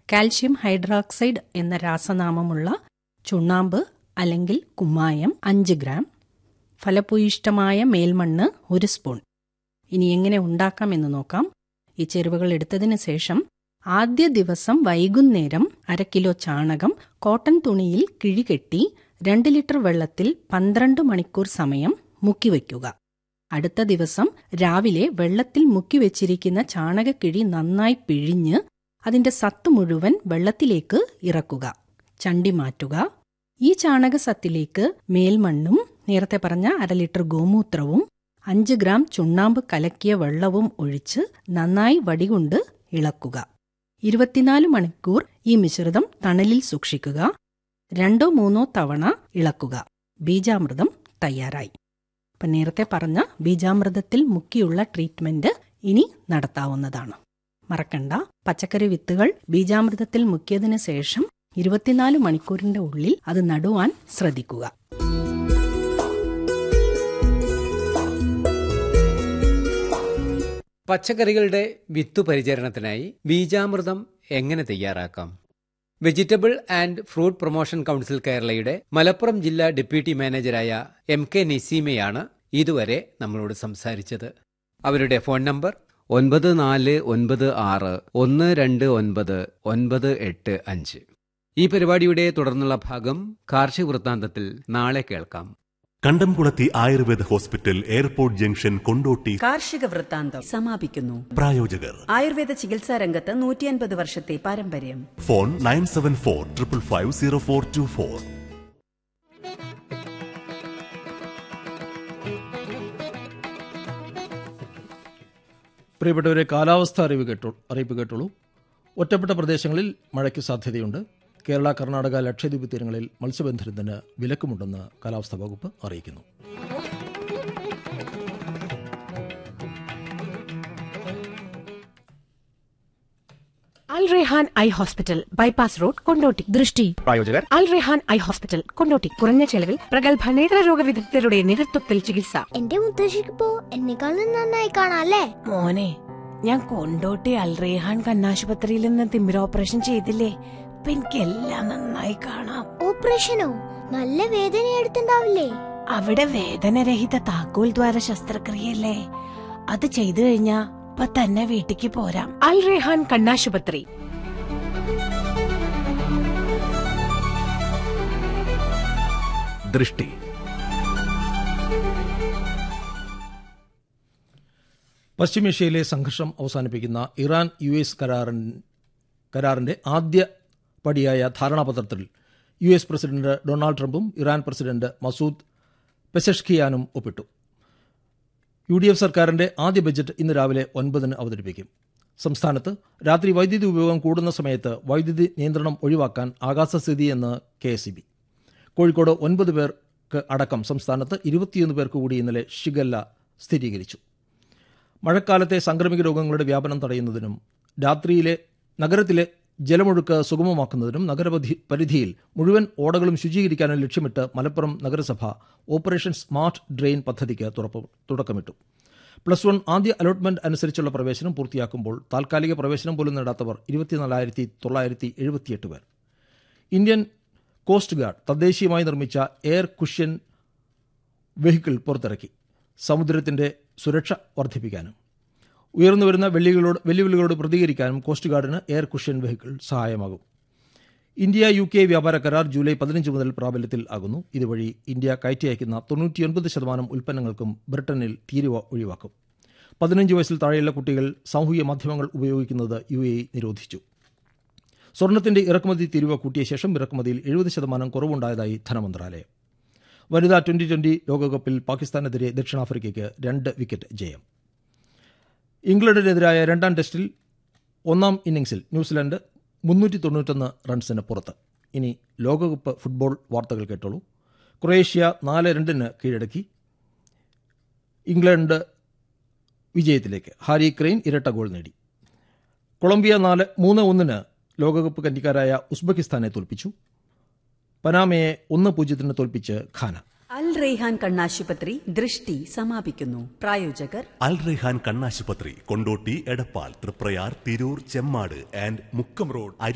calcium hydroxide എന്ന രാസനാമമുള്ള ചുണ്ണാമ്പ് അല്ലെങ്കിൽ കുമ്മായം അഞ്ച് ഗ്രാം ഫലഭൂയിഷ്ടമായ മേൽമണ്ണ് ഒരു സ്പൂൺ ഇനി എങ്ങനെ ഉണ്ടാക്കാമെന്ന് നോക്കാം ഈ ചേരുവകൾ എടുത്തതിന് ശേഷം ആദ്യ ദിവസം വൈകുന്നേരം അര കിലോ ചാണകം കോട്ടൺ തുണിയിൽ കിഴികെട്ടി രണ്ട് ലിറ്റർ വെള്ളത്തിൽ പന്ത്രണ്ട് മണിക്കൂർ സമയം മുക്കിവെക്കുക അടുത്ത ദിവസം രാവിലെ വെള്ളത്തിൽ മുക്കിവെച്ചിരിക്കുന്ന ചാണകക്കിഴി നന്നായി പിഴിഞ്ഞ് അതിന്റെ സത്ത് മുഴുവൻ വെള്ളത്തിലേക്ക് ഇറക്കുക ചണ്ടി മാറ്റുക ഈ ചാണകസത്തിലേക്ക് മേൽമണ്ണും നേരത്തെ പറഞ്ഞ അര ലിറ്റർ ഗോമൂത്രവും അഞ്ച് ഗ്രാം ചുണ്ണാമ്പ് കലക്കിയ വെള്ളവും ഒഴിച്ച് നന്നായി വടികൊണ്ട് ഇളക്കുക ഇരുപത്തിനാല് മണിക്കൂർ ഈ മിശ്രിതം തണലിൽ സൂക്ഷിക്കുക രണ്ടോ മൂന്നോ തവണ ഇളക്കുക ബീജാമൃതം തയ്യാറായി അപ്പം നേരത്തെ പറഞ്ഞ ബീജാമൃതത്തിൽ മുക്കിയുള്ള ട്രീറ്റ്മെന്റ് ഇനി നടത്താവുന്നതാണ് മറക്കണ്ട പച്ചക്കറി വിത്തുകൾ ബീജാമൃതത്തിൽ മുക്കിയതിനു ശേഷം ഇരുപത്തിനാല് മണിക്കൂറിന്റെ ഉള്ളിൽ അത് നടുവാൻ ശ്രദ്ധിക്കുക പച്ചക്കറികളുടെ വിത്തു പരിചരണത്തിനായി ബീജാമൃതം എങ്ങനെ തയ്യാറാക്കാം vegetable and fruit promotion council കേരളയുടെ മലപ്പുറം ജില്ലാ ഡെപ്യൂട്ടി മാനേജരായ എം കെ നിസീമയാണ് ഇതുവരെ നമ്മളോട് സംസാരിച്ചത് അവരുടെ ഫോൺ നമ്പർ ഒൻപത് നാല് ഒൻപത് ആറ് ഒന്ന് രണ്ട് ഒൻപത് ഒൻപത് എട്ട് അഞ്ച് ഈ പരിപാടിയുടെ തുടർന്നുള്ള ഭാഗം കാർഷിക വൃത്താന്തത്തിൽ നാളെ കേൾക്കാം കണ്ടംകുളത്തി Ayurveda hospital airport junction Kondotty കാർഷിക വൃത്താന്തം സമാപിക്കുന്നു പ്രായോജകർ ആയുർവേദ ചികിത്സാ രംഗത്ത് നൂറ്റിയൻപത് വർഷത്തെ പാരമ്പര്യം phone nine seven four triple five zero four two four പ്രിയപ്പെട്ടവരെ കാലാവസ്ഥ അറിവ് കേട്ടോ അറിയിപ്പ് കേട്ടോളൂ ഒറ്റപ്പെട്ട പ്രദേശങ്ങളിൽ മഴയ്ക്ക് സാധ്യതയുണ്ട് കേരള കർണാടക ലക്ഷദ്വീപ് തീരങ്ങളിൽ മത്സ്യബന്ധനത്തിന് വിലക്കുമുണ്ടെന്ന് കാലാവസ്ഥാ വകുപ്പ് അറിയിക്കുന്നു Al Rehan eye hospital bypass road Kondotty ദൃഷ്ടി പ്രായോജകർ അൽ റെഹാൻ ഐ ഹോസ്പിറ്റൽ കൊണ്ടോട്ടി കുറഞ്ഞ ചെലവിൽ പ്രഗത്ഭ നേത്രരോഗ വിദഗ്ധരുടെ നേതൃത്വത്തിൽ ചികിത്സ എന്റെ മുത്തശ്ശിക്കിപ്പോ എന്നെക്കാളും നന്നായി കാണാല്ലേ മോനെ ഞാൻ കൊണ്ടോട്ടി അൽ റെഹാൻ കണ്ണാശുപത്രിയിൽ നിന്ന് തിമിര ഓപ്പറേഷൻ ചെയ്തില്ലേ ഇപ്പൊ എനിക്കെല്ലാം നന്നായി കാണാം ഓപ്പറേഷനോ നല്ല വേദന എടുത്തുണ്ടാവില്ലേ അവിടെ വേദനരഹിത താക്കോൽ ദ്വാര ശസ്ത്രക്രിയല്ലേ അത് ചെയ്തു കഴിഞ്ഞാ ഇപ്പൊ തന്നെ വീട്ടിക്ക് പോരാം അൽ റെഹാൻ കണ്ണാശുപത്രി ദൃഷ്ടി പശ്ചിമേഷ്യയിലെ സംഘർഷം അവസാനിപ്പിക്കുന്ന ഇറാൻ യു എസ് കരാറിൻ കരാറിന്റെ ആദ്യ പടിയായ ധാരണാപത്രത്തിൽ യു എസ് പ്രസിഡന്റ് ഡൊണാൾഡ് ട്രംപും ഇറാൻ പ്രസിഡന്റ് മസൂദ് പെസഷ്കിയാനും ഒപ്പിട്ടു യു ഡി എഫ് സർക്കാരിന്റെ ആദ്യ ബജറ്റ് ഇന്ന് രാവിലെ ഒൻപതിന് അവതരിപ്പിക്കും സംസ്ഥാനത്ത് രാത്രി വൈദ്യുതി ഉപയോഗം കൂടുന്ന സമയത്ത് വൈദ്യുതി നിയന്ത്രണം ഒഴിവാക്കാൻ ആകാശസ്ഥിതി എന്ന് കെ എസ് ബി കോഴിക്കോട് ഒൻപത് പേർക്ക് അടക്കം സംസ്ഥാനത്ത് ഇരുപത്തിയൊന്ന് പേർക്ക് കൂടി ഇന്നലെ ഷിഗല്ല സ്ഥിരീകരിച്ചു മഴക്കാലത്തെ സാംക്രമിക രോഗങ്ങളുടെ വ്യാപനം തടയുന്നതിനും രാത്രിയിലെ നഗരത്തിലെ ജലമൊഴുക്ക് സുഗമമാക്കുന്നതിനും നഗരപരിധി പരിധിയിൽ മുഴുവൻ ഓടകളും ശുചീകരിക്കാനും ലക്ഷ്യമിട്ട് മലപ്പുറം നഗരസഭ ഓപ്പറേഷൻ സ്മാർട്ട് ഡ്രെയിൻ പദ്ധതിക്ക് തുറപ്പ്- തുടക്കമിട്ടു പ്ലസ് വൺ ആദ്യ അലോട്ട്മെന്റ് അനുസരിച്ചുള്ള പ്രവേശനം പൂർത്തിയാക്കുമ്പോൾ താൽക്കാലിക പ്രവേശനം പോലും നേടാത്തവർ ഇരുപത്തിനാലായിരത്തി തൊള്ളായിരത്തി എഴുപത്തിയെട്ട് പേർ ഇന്ത്യൻ കോസ്റ്റ് ഗാർഡ് തദ്ദേശീയമായി നിർമ്മിച്ച എയർ കുഷ്യൻ വെഹിക്കിൾ പുറത്തിറക്കി സമുദ്രത്തിന്റെ സുരക്ഷ വർദ്ധിപ്പിക്കാനും ഉയർന്നുവരുന്ന വെല്ലുവിളികളോട് വെല്ലുവിളികളോട് പ്രതികരിക്കാനും കോസ്റ്റ് ഗാർഡിന് എയർ കുഷ്യൻ വെഹിക്കിൾ സഹായമാകും ഇന്ത്യ യു കെ വ്യാപാര കരാർ ജൂലൈ പതിനഞ്ച് മുതൽ പ്രാബല്യത്തിൽ ആകുന്നു ഇതുവഴി ഇന്ത്യ കയറ്റി അയക്കുന്ന തൊണ്ണൂറ്റിയൊൻപത് ശതമാനം ഉൽപ്പന്നങ്ങൾക്കും ബ്രിട്ടനിൽ തീരുവ ഒഴിവാക്കും പതിനഞ്ച് വയസ്സിൽ താഴെയുള്ള കുട്ടികൾ സാമൂഹിക മാധ്യമങ്ങൾ ഉപയോഗിക്കുന്നത് യു എ നിരോധിച്ചു സ്വർണത്തിന്റെ ഇറക്കുമതി തീരുവ കൂട്ടിയ ശേഷം ഇറക്കുമതിയിൽ എഴുപത് ശതമാനം കുറവുണ്ടായതായി ധനമന്ത്രാലയം വനിതാ ട്വന്റി ട്വന്റി ലോകകപ്പിൽ പാകിസ്ഥാനെതിരെ ദക്ഷിണാഫ്രിക്കയ്ക്ക് രണ്ട് വിക്കറ്റ് ജയം ഇംഗ്ലണ്ടിനെതിരായ രണ്ടാം ടെസ്റ്റിൽ ഒന്നാം ഇന്നിംഗ്സിൽ ന്യൂസിലാൻഡ് മുന്നൂറ്റി തൊണ്ണൂറ്റൊന്ന് റൺസിന് പുറത്ത് ഇനി ലോകകപ്പ് ഫുട്ബോൾ വാർത്തകൾ കേട്ടോളൂ ക്രൊയേഷ്യ നാല് രണ്ടിന് കീഴടക്കി ഇംഗ്ലണ്ട് വിജയത്തിലേക്ക് ഹാരി ക്രെയിൻ ഇരട്ട ഗോൾ നേടി കൊളംബിയ നാല് മൂന്ന് ഒന്നിന് ലോകകപ്പ് കന്നിക്കാരായ ഉസ്ബെക്കിസ്ഥാനെ തോൽപ്പിച്ചു പനാമയെ ഒന്ന് പൂജ്യത്തിന് തോൽപ്പിച്ച് ഖാന അൽ റെയ്ഹാൻ കണ്ണാശുപത്രി ദൃഷ്ടി സമാപിക്കുന്നു പ്രായോജകർ അൽ റെഹാൻ കണ്ണാശുപത്രി കൊണ്ടോട്ടി എടപ്പാൾ തൃപ്രയാർ തിരൂർ ചെമ്മാട് ആൻഡ് മുക്കം റോഡ്